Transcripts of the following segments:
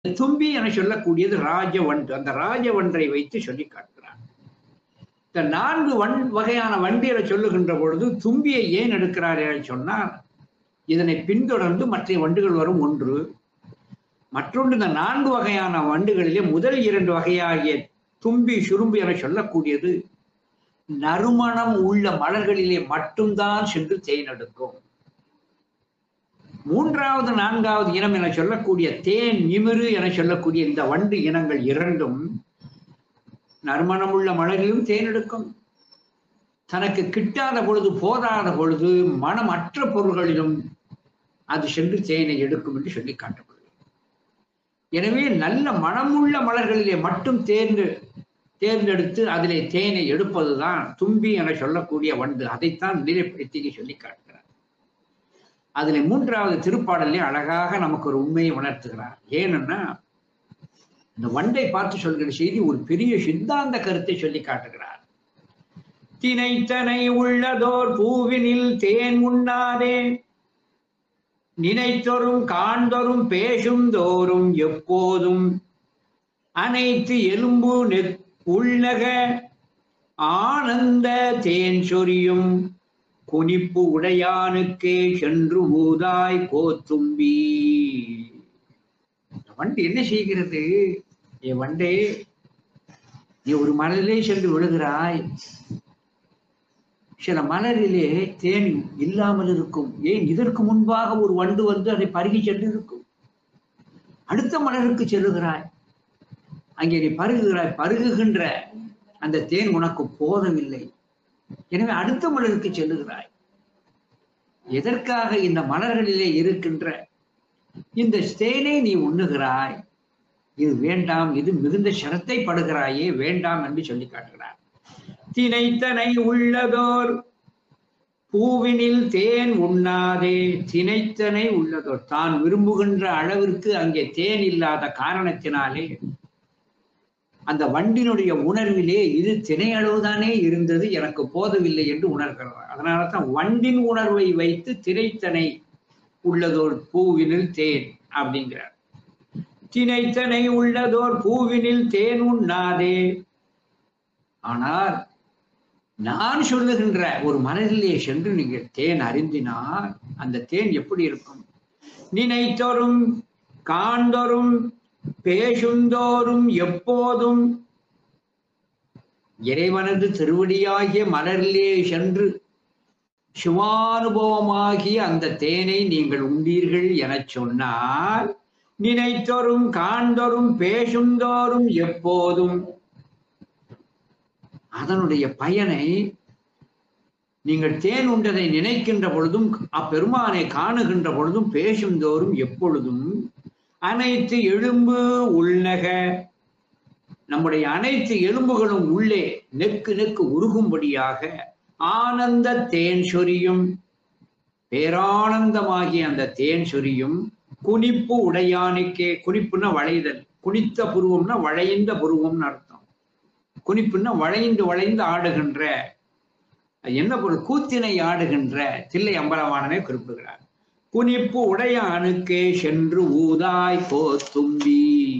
தும்பி என சொல்லக்கூடியது ராஜவண்டு அந்த ராஜவன்றை வைத்து சொல்லி காட்டுகிறார் இந்த நான்கு வன் வகையான வண்டிகளை சொல்லுகின்ற பொழுது தும்பியை ஏன் எடுக்கிறார் என சொன்னால் இதனை பின்தொடர்ந்து மற்ற வண்டுகள் வரும் ஒன்று மற்றொன்று இந்த நான்கு வகையான வண்டுகளிலே முதல் இரண்டு வகையாகிய தும்பி சுரும்பு என சொல்லக்கூடியது நறுமணம் உள்ள மலர்களிலே மட்டும்தான் சென்று தேனெடுக்கும் மூன்றாவது நான்காவது இனம் என சொல்லக்கூடிய தேன் நிமிரு என சொல்லக்கூடிய இந்த வண்டு இனங்கள் இரண்டும் நறுமணமுள்ள மலரிலும் தேனெடுக்கும் தனக்கு கிட்டாத பொழுது போதாத பொழுது மனமற்ற பொருள்களிலும் அது சென்று தேனை எடுக்கும் என்று சொல்லி காட்டப்படுகிறது எனவே நல்ல மனமுள்ள மலர்களிலே மட்டும் தேர்ந்து தேர்ந்தெடுத்து அதிலே தேனை எடுப்பதுதான் தும்பி என சொல்லக்கூடிய வண்டு அதைத்தான் நிலைப்படுத்தி சொல்லி காட்டுகிறார் அதுல மூன்றாவது திருப்பாடலே அழகாக நமக்கு ஒரு உண்மையை உணர்த்துகிறார் ஏனென்னா இந்த வண்டை பார்த்து சொல்கிற செய்தி ஒரு பெரிய சித்தாந்த கருத்தை சொல்லி காட்டுகிறார் தினைத்தனை உள்ளதோர் பூவினில் தேன் உண்ணாதே நினைத்தொரும் காண்தொரும் பேசும் தோறும் எப்போதும் அனைத்து எலும்பு நெத் உள்ளக ஆனந்த தேன் சொரியும் குனிப்பு உடையானுக்கே சென்று ஊதாய் கோத்தும்பி வண்டு என்ன செய்கிறது ஏ வண்டே நீ ஒரு மலரிலே சென்று விழுகிறாய் சில மலரிலே தேன் இல்லாமல் இருக்கும் ஏன் இதற்கு முன்பாக ஒரு வண்டு வந்து அதை பருகி சென்று இருக்கும் அடுத்த மலருக்கு செல்லுகிறாய் அங்கே நீ பருகுகிறாய் பருகுகின்ற அந்த தேன் உனக்கு போதவில்லை எனவே அடுத்த மலருக்கு செல்லுகிறாய் எதற்காக இந்த மலர்களிலே இருக்கின்ற இந்த தேனை நீ உண்ணுகிறாய் இது வேண்டாம் இது மிகுந்த சிரத்தை படுகிறாயே வேண்டாம் என்று சொல்லி காட்டுகிறார் தினைத்தனை உள்ளதோர் பூவினில் தேன் உண்ணாதே தினைத்தனை உள்ளதோர் தான் விரும்புகின்ற அளவிற்கு அங்கே தேன் இல்லாத காரணத்தினாலே அந்த வண்டினுடைய உணர்விலே இது திணை அளவுதானே இருந்தது எனக்கு போதவில்லை என்று உணர்கிறார் அதனால தான் வண்டின் உணர்வை வைத்து திரைத்தனை உள்ளதோர் பூவினில் தேன் அப்படிங்கிறார் தினைத்தனை உள்ளதோர் பூவினில் தேன் உண்ணாதே ஆனால் நான் சொல்லுகின்ற ஒரு மனதிலே சென்று நீங்கள் தேன் அறிந்தினால் அந்த தேன் எப்படி இருக்கும் நினைத்தோறும் காண்தோறும் பேசுந்தோறும் எப்போதும் இறைவனது திருவடியாகிய மலரிலே சென்று சிவானுபவமாகிய அந்த தேனை நீங்கள் உண்டீர்கள் எனச் சொன்னால் நினைத்தோறும் காண்தோறும் பேசுந்தோறும் எப்போதும் அதனுடைய பயனை நீங்கள் தேன் உண்டதை நினைக்கின்ற பொழுதும் அப்பெருமானை காணுகின்ற பொழுதும் பேசுந்தோறும் எப்பொழுதும் அனைத்து எலும்பு உள்நக நம்முடைய அனைத்து எலும்புகளும் உள்ளே நெக்கு நெக்கு உருகும்படியாக ஆனந்த தேன் சொரியும் பேரானந்தமாகிய அந்த தேன் சொரியும் குனிப்பு உடையானுக்கே குனிப்புன்னா வளைதல் குனித்த புருவம்னா வளைந்த புருவம்னு அர்த்தம் குனிப்புன்னா வளைந்து வளைந்து ஆடுகின்ற என்ன பொருள் கூத்தினை ஆடுகின்ற தில்லை அம்பலவானனை குறிப்பிடுகிறார் குனிப்பு உடையானுக்கே சென்று ஊதாய் போ தும்பி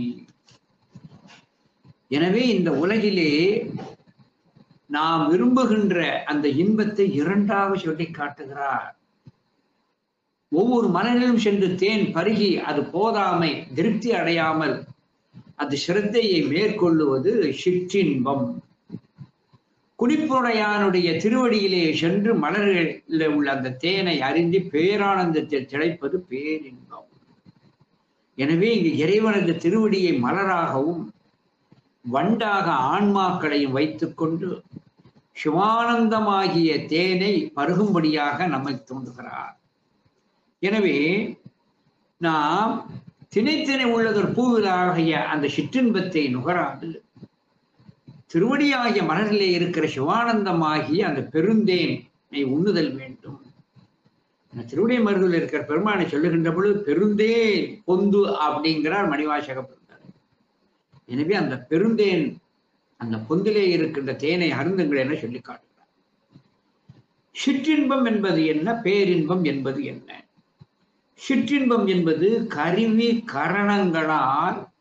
எனவே இந்த உலகிலே நாம் விரும்புகின்ற அந்த இன்பத்தை இரண்டாக சொல்லி காட்டுகிறார் ஒவ்வொரு மனதிலும் சென்று தேன் பருகி அது போதாமை திருப்தி அடையாமல் அது சிரத்தையை மேற்கொள்ளுவது சிற்றின்பம் குடிப்புடையானுடைய திருவடியிலே சென்று மலர்களில் உள்ள அந்த தேனை அறிந்து பேரானந்தத்தில் திளைப்பது பேரின்பம் எனவே இங்கு இறைவனது திருவடியை மலராகவும் வண்டாக ஆன்மாக்களையும் வைத்துக்கொண்டு சிவானந்தமாகிய தேனை பருகும்படியாக நம்மை தோன்றுகிறார் எனவே நாம் திணைத்திணை உள்ளதொரு பூவிலாகிய அந்த சிற்றின்பத்தை நுகராது திருவடியாகிய மலரிலே இருக்கிற சிவானந்தமாகிய அந்த பெருந்தேனை உண்ணுதல் வேண்டும் திருவடி மருதில் இருக்கிற பெருமானை சொல்லுகின்ற பொழுது பெருந்தேன் பொந்து அப்படிங்கிறார் மணிவாசக பெருந்தார் எனவே அந்த பெருந்தேன் அந்த பொந்திலே இருக்கின்ற தேனை அருந்துங்கள் என சொல்லி காட்டுகிறார் சிற்றின்பம் என்பது என்ன பேரின்பம் என்பது என்ன சிற்றின்பம் என்பது கருவி கரணங்களால்